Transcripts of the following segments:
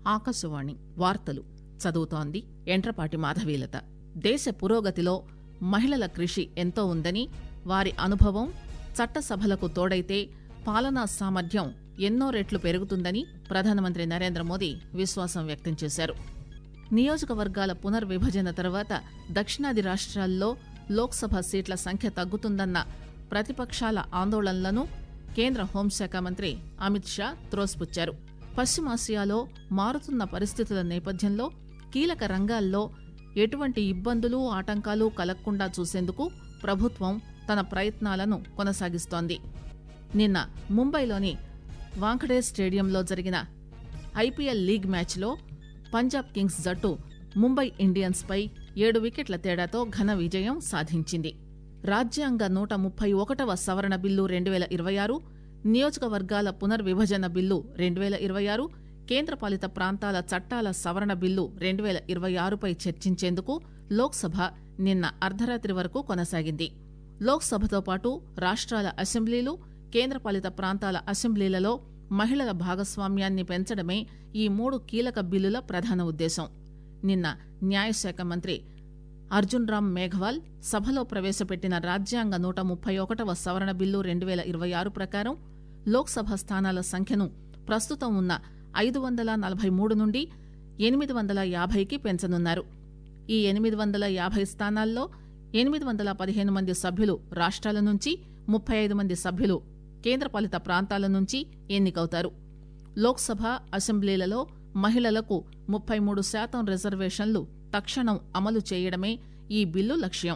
ఆకాశవాణి వార్తలు చదువుతోంది ఎంట్రపాటి మాధవీలత దేశ పురోగతిలో మహిళల కృషి ఎంతో ఉందని వారి అనుభవం చట్టసభలకు తోడైతే పాలనా సామర్థ్యం ఎన్నో రెట్లు పెరుగుతుందని ప్రధానమంత్రి నరేంద్ర మోదీ విశ్వాసం వ్యక్తం చేశారు నియోజకవర్గాల పునర్విభజన తర్వాత దక్షిణాది రాష్ట్రాల్లో లోక్సభ సీట్ల సంఖ్య తగ్గుతుందన్న ప్రతిపక్షాల ఆందోళనలను కేంద్ర హోంశాఖ మంత్రి అమిత్ షా త్రోసిపుచ్చారు పశ్చిమాసియాలో మారుతున్న పరిస్థితుల నేపథ్యంలో కీలక రంగాల్లో ఎటువంటి ఇబ్బందులు ఆటంకాలు కలగకుండా చూసేందుకు ప్రభుత్వం తన ప్రయత్నాలను కొనసాగిస్తోంది నిన్న ముంబైలోని వాంఖడే స్టేడియంలో జరిగిన ఐపీఎల్ లీగ్ మ్యాచ్లో పంజాబ్ కింగ్స్ జట్టు ముంబై ఇండియన్స్ పై ఏడు వికెట్ల తేడాతో ఘన విజయం సాధించింది రాజ్యాంగ నూట ముప్పై ఒకటవ సవరణ బిల్లు రెండు వేల ఇరవై ఆరు నియోజకవర్గాల పునర్విభజన బిల్లు రెండు వేల ఇరవై ఆరు కేంద్రపాలిత ప్రాంతాల చట్టాల సవరణ బిల్లు రెండు వేల ఇరవై ఆరుపై చర్చించేందుకు లోక్సభ నిన్న అర్ధరాత్రి వరకు కొనసాగింది లోక్సభతో పాటు రాష్ట్రాల అసెంబ్లీలు కేంద్రపాలిత ప్రాంతాల అసెంబ్లీలలో మహిళల భాగస్వామ్యాన్ని పెంచడమే ఈ మూడు కీలక బిల్లుల ప్రధాన ఉద్దేశం నిన్న న్యాయశాఖ మంత్రి అర్జున్ రామ్ మేఘవాల్ సభలో ప్రవేశపెట్టిన రాజ్యాంగ నూట ముప్పై ఒకటవ సవరణ బిల్లు రెండు వేల ఇరవై ఆరు ప్రకారం లోక్సభ స్థానాల సంఖ్యను ప్రస్తుతం ఉన్న ఐదు వందల నలభై మూడు నుండి ఎనిమిది వందల యాభైకి పెంచనున్నారు ఈ ఎనిమిది వందల యాభై స్థానాల్లో ఎనిమిది వందల పదిహేను మంది సభ్యులు రాష్ట్రాల నుంచి ముప్పై ఐదు మంది సభ్యులు కేంద్రపాలిత ప్రాంతాల నుంచి ఎన్నికవుతారు లోక్సభ అసెంబ్లీలలో మహిళలకు ముప్పై మూడు శాతం రిజర్వేషన్లు తక్షణం అమలు చేయడమే ఈ బిల్లు లక్ష్యం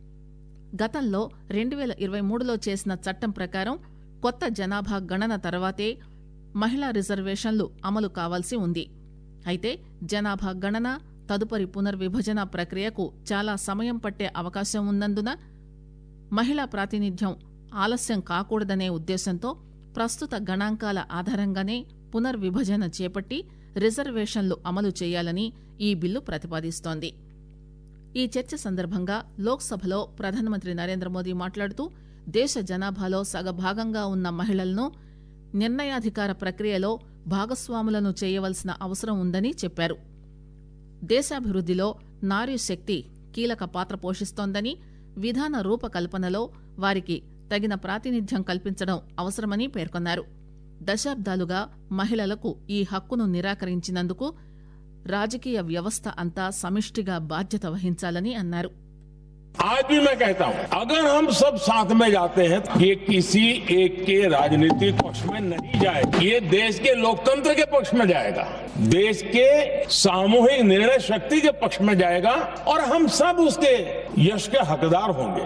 గతంలో రెండు వేల ఇరవై మూడులో చేసిన చట్టం ప్రకారం కొత్త జనాభా గణన తర్వాతే మహిళా రిజర్వేషన్లు అమలు కావాల్సి ఉంది అయితే జనాభా గణన తదుపరి పునర్విభజన ప్రక్రియకు చాలా సమయం పట్టే అవకాశం ఉన్నందున మహిళా ప్రాతినిధ్యం ఆలస్యం కాకూడదనే ఉద్దేశంతో ప్రస్తుత గణాంకాల ఆధారంగానే పునర్విభజన చేపట్టి రిజర్వేషన్లు అమలు చేయాలని ఈ బిల్లు ప్రతిపాదిస్తోంది ఈ చర్చ సందర్భంగా లోక్సభలో ప్రధానమంత్రి నరేంద్ర మోదీ మాట్లాడుతూ దేశ జనాభాలో సగభాగంగా ఉన్న మహిళలను నిర్ణయాధికార ప్రక్రియలో భాగస్వాములను చేయవలసిన అవసరం ఉందని చెప్పారు దేశాభివృద్దిలో నారీ శక్తి కీలక పాత్ర పోషిస్తోందని విధాన రూపకల్పనలో వారికి తగిన ప్రాతినిధ్యం కల్పించడం అవసరమని పేర్కొన్నారు దశాబ్దాలుగా మహిళలకు ఈ హక్కును నిరాకరించినందుకు రాజకీయ వ్యవస్థ అంతా సమిష్టిగా బాధ్యత వహించాలని అన్నారు आज भी मैं कहता हूं अगर हम सब साथ में जाते हैं तो ये किसी एक के राजनीतिक पक्ष में नहीं जाए ये देश के लोकतंत्र के पक्ष में जाएगा देश के सामूहिक निर्णय शक्ति के पक्ष में जाएगा और हम सब उसके यश के हकदार होंगे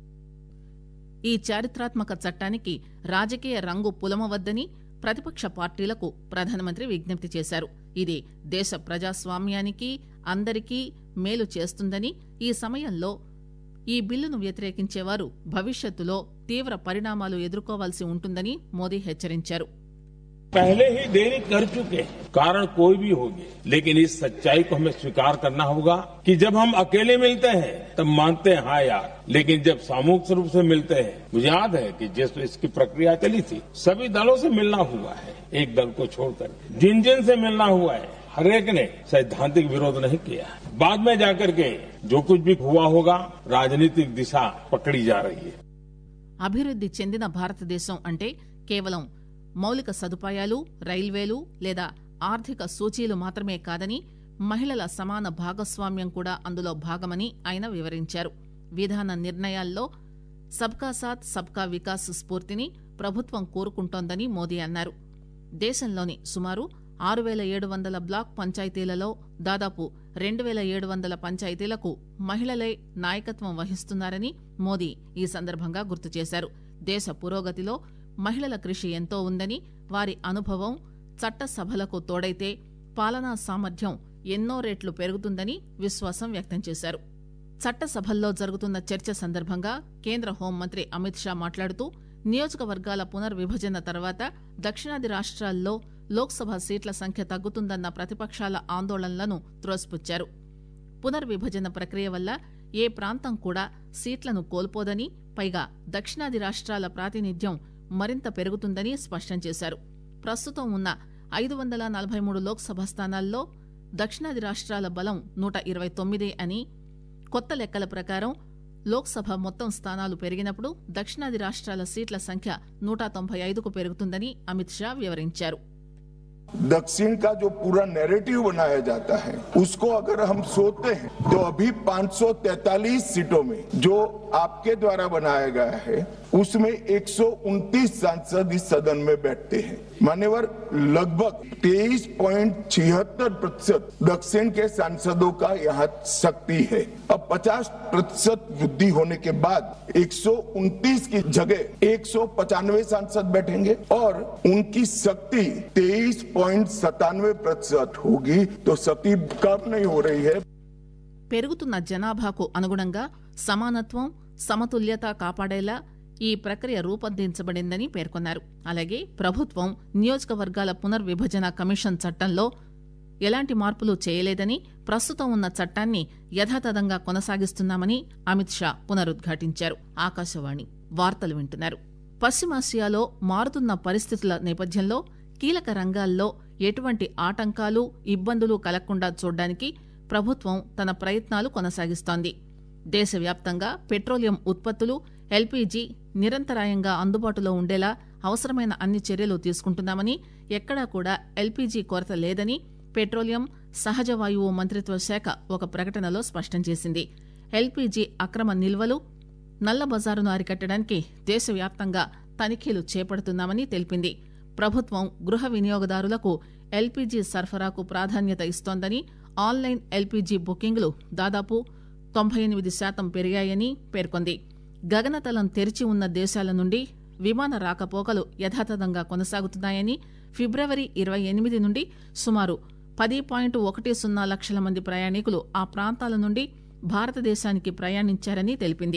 ఈ చారిత్రాత్మక చట్టానికి రాజకీయ రంగు పులమవద్దని ప్రతిపక్ష పార్టీలకు ప్రధానమంత్రి విజ్ఞప్తి చేశారు ఇది దేశ ప్రజాస్వామ్యానికి అందరికీ మేలు చేస్తుందని ఈ సమయంలో ఈ బిల్లును వ్యతిరేకించేవారు భవిష్యత్తులో తీవ్ర పరిణామాలు ఎదుర్కోవాల్సి ఉంటుందని మోదీ హెచ్చరించారు पहले ही देरी कर चुके हैं कारण कोई भी होगी लेकिन इस सच्चाई को हमें स्वीकार करना होगा कि जब हम अकेले मिलते हैं तब मानते हैं हाँ यार लेकिन जब सामूहिक रूप से मिलते हैं मुझे याद है कि जिस इसकी प्रक्रिया चली थी सभी दलों से मिलना हुआ है एक दल को छोड़कर जिन जिन से मिलना हुआ है हर एक ने सैद्धांतिक विरोध नहीं किया है बाद में जाकर के जो कुछ भी हुआ होगा राजनीतिक दिशा पकड़ी जा रही है అభివృద్ది చెందిన భారతదేశం అంటే కేవలం మౌలిక సదుపాయాలు రైల్వేలు లేదా ఆర్థిక సూచీలు మాత్రమే కాదని మహిళల సమాన భాగస్వామ్యం కూడా అందులో భాగమని ఆయన వివరించారు విధాన నిర్ణయాల్లో సబ్కా సాత్ సబ్కా వికాస్ స్ఫూర్తిని ప్రభుత్వం కోరుకుంటోందని మోదీ అన్నారు దేశంలోని సుమారు ఆరు వేల ఏడు వందల బ్లాక్ పంచాయతీలలో దాదాపు రెండు వేల ఏడు వందల పంచాయతీలకు మహిళలే నాయకత్వం వహిస్తున్నారని మోదీ ఈ సందర్భంగా గుర్తు చేశారు దేశ పురోగతిలో మహిళల కృషి ఎంతో ఉందని వారి అనుభవం చట్టసభలకు తోడైతే పాలనా సామర్థ్యం ఎన్నో రెట్లు పెరుగుతుందని విశ్వాసం వ్యక్తం చేశారు చట్టసభల్లో జరుగుతున్న చర్చ సందర్భంగా కేంద్ర హోంమంత్రి అమిత్ షా మాట్లాడుతూ నియోజకవర్గాల పునర్విభజన తర్వాత దక్షిణాది రాష్ట్రాల్లో లోక్సభ సీట్ల సంఖ్య తగ్గుతుందన్న ప్రతిపక్షాల ఆందోళనలను త్రోసిపుచ్చారు పునర్విభజన ప్రక్రియ వల్ల ఏ ప్రాంతం కూడా సీట్లను కోల్పోదని పైగా దక్షిణాది రాష్ట్రాల ప్రాతినిధ్యం మరింత పెరుగుతుందని స్పష్టం చేశారు ప్రస్తుతం ఉన్న ఐదు వందల నలభై మూడు లోక్సభ స్థానాల్లో దక్షిణాది రాష్ట్రాల బలం నూట ఇరవై తొమ్మిది అని కొత్త లెక్కల ప్రకారం లోక్సభ మొత్తం స్థానాలు పెరిగినప్పుడు దక్షిణాది రాష్ట్రాల సీట్ల సంఖ్య నూట తొంభై ఐదుకు పెరుగుతుందని అమిత్ షా వివరించారు दक्षिण का जो पूरा नैरेटिव बनाया जाता है उसको अगर हम सोचते हैं तो अभी 543 सीटों में जो आपके द्वारा बनाया गया है उसमें 129 सांसद इस सदन में बैठते हैं मान्यवर लगभग 23.76 प्रतिशत दक्षिण के सांसदों का यहाँ शक्ति है अब 50 प्रतिशत वृद्धि होने के बाद 129 की जगह एक सांसद बैठेंगे और उनकी शक्ति तेईस पॉइंट सतानवे प्रतिशत होगी तो शक्ति कम नहीं हो रही है పెరుగుతున్న జనాభాకు అనుగుణంగా సమానత్వం సమతుల్యత కాపాడేలా ఈ ప్రక్రియ రూపొందించబడిందని పేర్కొన్నారు అలాగే ప్రభుత్వం నియోజకవర్గాల పునర్విభజన కమిషన్ చట్టంలో ఎలాంటి మార్పులు చేయలేదని ప్రస్తుతం ఉన్న చట్టాన్ని యథాతథంగా కొనసాగిస్తున్నామని అమిత్ షా పునరుద్ఘాటించారు ఆకాశవాణి వార్తలు వింటున్నారు పశ్చిమాసియాలో మారుతున్న పరిస్థితుల నేపథ్యంలో కీలక రంగాల్లో ఎటువంటి ఆటంకాలు ఇబ్బందులు కలగకుండా చూడడానికి ప్రభుత్వం తన ప్రయత్నాలు కొనసాగిస్తోంది దేశవ్యాప్తంగా పెట్రోలియం ఉత్పత్తులు ఎల్పీజీ నిరంతరాయంగా అందుబాటులో ఉండేలా అవసరమైన అన్ని చర్యలు తీసుకుంటున్నామని ఎక్కడా కూడా ఎల్పీజీ కొరత లేదని పెట్రోలియం సహజ వాయువు మంత్రిత్వ శాఖ ఒక ప్రకటనలో స్పష్టం చేసింది ఎల్పీజీ అక్రమ నిల్వలు నల్ల బజారును అరికట్టడానికి దేశవ్యాప్తంగా తనిఖీలు చేపడుతున్నామని తెలిపింది ప్రభుత్వం గృహ వినియోగదారులకు ఎల్పీజీ సరఫరాకు ప్రాధాన్యత ఇస్తోందని ఆన్లైన్ ఎల్పీజీ బుకింగ్లు దాదాపు తొంభై ఎనిమిది శాతం పెరిగాయని పేర్కొంది గగనతలం తెరిచి ఉన్న దేశాల నుండి విమాన రాకపోకలు యథాతథంగా కొనసాగుతున్నాయని ఫిబ్రవరి ఇరవై ఎనిమిది నుండి సుమారు పది పాయింట్ ఒకటి సున్నా లక్షల మంది ప్రయాణికులు ఆ ప్రాంతాల నుండి భారతదేశానికి ప్రయాణించారని తెలిపింది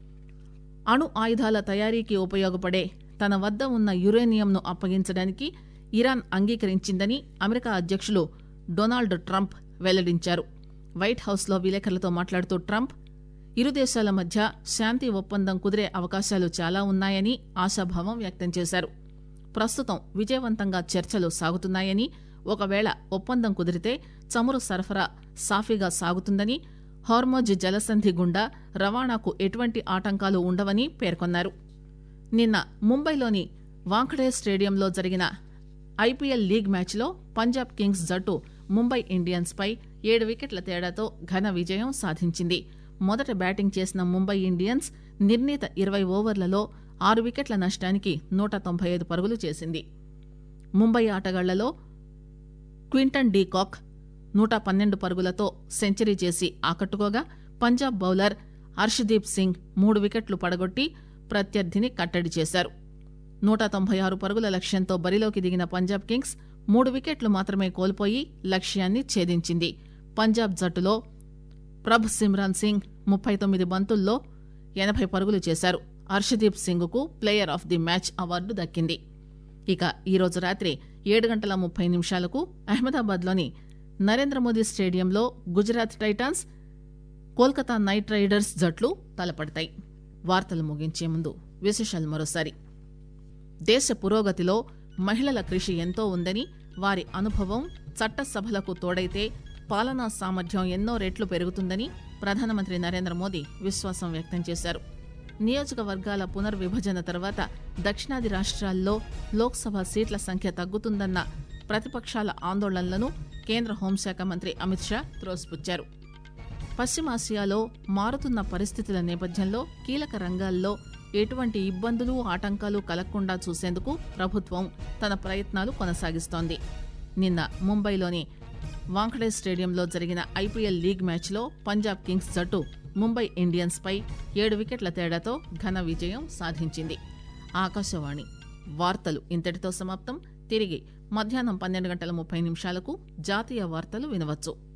అణు ఆయుధాల తయారీకి ఉపయోగపడే తన వద్ద ఉన్న యురేనియంను అప్పగించడానికి ఇరాన్ అంగీకరించిందని అమెరికా అధ్యక్షులు డొనాల్డ్ ట్రంప్ వెల్లడించారు వైట్ హౌస్లో విలేకరులతో మాట్లాడుతూ ట్రంప్ ఇరు దేశాల మధ్య శాంతి ఒప్పందం కుదిరే అవకాశాలు చాలా ఉన్నాయని ఆశాభావం వ్యక్తం చేశారు ప్రస్తుతం విజయవంతంగా చర్చలు సాగుతున్నాయని ఒకవేళ ఒప్పందం కుదిరితే చమురు సరఫరా సాఫీగా సాగుతుందని హార్మోజ్ జలసంధి గుండా రవాణాకు ఎటువంటి ఆటంకాలు ఉండవని పేర్కొన్నారు నిన్న ముంబైలోని వాంఖడే స్టేడియంలో జరిగిన ఐపీఎల్ లీగ్ మ్యాచ్లో పంజాబ్ కింగ్స్ జట్టు ముంబై ఇండియన్స్ పై ఏడు వికెట్ల తేడాతో ఘన విజయం సాధించింది మొదట బ్యాటింగ్ చేసిన ముంబై ఇండియన్స్ నిర్ణీత ఇరవై ఓవర్లలో ఆరు వికెట్ల నష్టానికి నూట తొంభై ఐదు పరుగులు చేసింది ముంబై ఆటగాళ్లలో క్వింటన్ డీ కాక్ నూట పన్నెండు పరుగులతో సెంచరీ చేసి ఆకట్టుకోగా పంజాబ్ బౌలర్ హర్షదీప్ సింగ్ మూడు వికెట్లు పడగొట్టి ప్రత్యర్థిని కట్టడి చేశారు నూట తొంభై ఆరు పరుగుల లక్ష్యంతో బరిలోకి దిగిన పంజాబ్ కింగ్స్ మూడు వికెట్లు మాత్రమే కోల్పోయి లక్ష్యాన్ని ఛేదించింది పంజాబ్ జట్టులో ప్రభ్ సిమ్రాన్ సింగ్ ముప్పై తొమ్మిది బంతుల్లో ఎనభై పరుగులు చేశారు హర్షదీప్ సింగ్ కు player of the match award దక్కింది ఇక ఈరోజు రాత్రి ఏడు గంటల ముప్పై నిమిషాలకు అహ్మదాబాద్లోని నరేంద్ర మోదీ స్టేడియంలో Gujarat Titans Kolkata Knight Riders జట్లు తలపడతాయి వార్తలు ముగించే ముందు విశేషాలు మరోసారి దేశ పురోగతిలో మహిళల కృషి ఎంతో ఉందని వారి అనుభవం చట్టసభలకు తోడైతే పాలనా సామర్థ్యం ఎన్నో రెట్లు పెరుగుతుందని ప్రధానమంత్రి నరేంద్ర మోదీ విశ్వాసం వ్యక్తం చేశారు నియోజకవర్గాల పునర్విభజన తర్వాత దక్షిణాది రాష్ట్రాల్లో లోక్సభ సీట్ల సంఖ్య తగ్గుతుందన్న ప్రతిపక్షాల ఆందోళనలను కేంద్ర హోంశాఖ మంత్రి అమిత్ షా త్రోసిపుచ్చారు పశ్చిమాసియాలో మారుతున్న పరిస్థితుల నేపథ్యంలో కీలక రంగాల్లో ఎటువంటి ఇబ్బందులు ఆటంకాలు కలగకుండా చూసేందుకు ప్రభుత్వం తన ప్రయత్నాలు కొనసాగిస్తోంది నిన్న ముంబైలోని వాంఖడే స్టేడియంలో జరిగిన ఐపీఎల్ లీగ్ మ్యాచ్లో పంజాబ్ కింగ్స్ జట్టు ముంబై ఇండియన్స్ పై ఏడు వికెట్ల తేడాతో ఘన విజయం సాధించింది ఆకాశవాణి వార్తలు ఇంతటితో సమాప్తం తిరిగి మధ్యాహ్నం పన్నెండు గంటల ముప్పై నిమిషాలకు జాతీయ వార్తలు వినవచ్చు